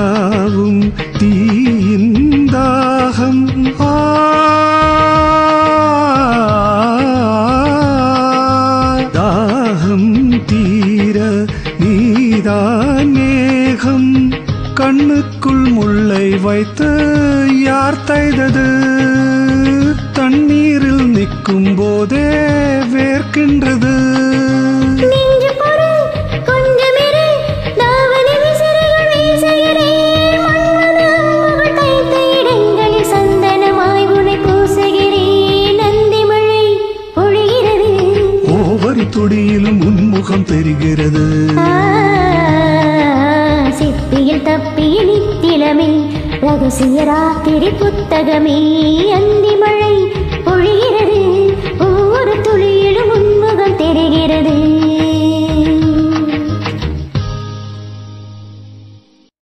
யாவும் தீயிந்தாகம் ஆ தாகம் தீர நீதான் மேகம் கண்ணுக்குள் முல்லை வைத்து யார் தைதது தண்ணீரில் நிற்கும் போதே வேர்க்கின்றது நெஞ்சு பொறு, கொஞ்சமிரு, தாவணி விசிறிகள் வீசுகிறேன். மன்மத அம்புகள் தைத்த இடங்களில் சந்தனமாய் உனை பூசுகிறேன். நந்தி மழை பொழிகிறது. ஒவ்வொரு துடியிலும் உன்முகம் தெரிகிறது ஆ, சிப்பியில் தப்பிய நித்திலமே ரகசிய ராத்திரி புத்தகமே அந்திமழை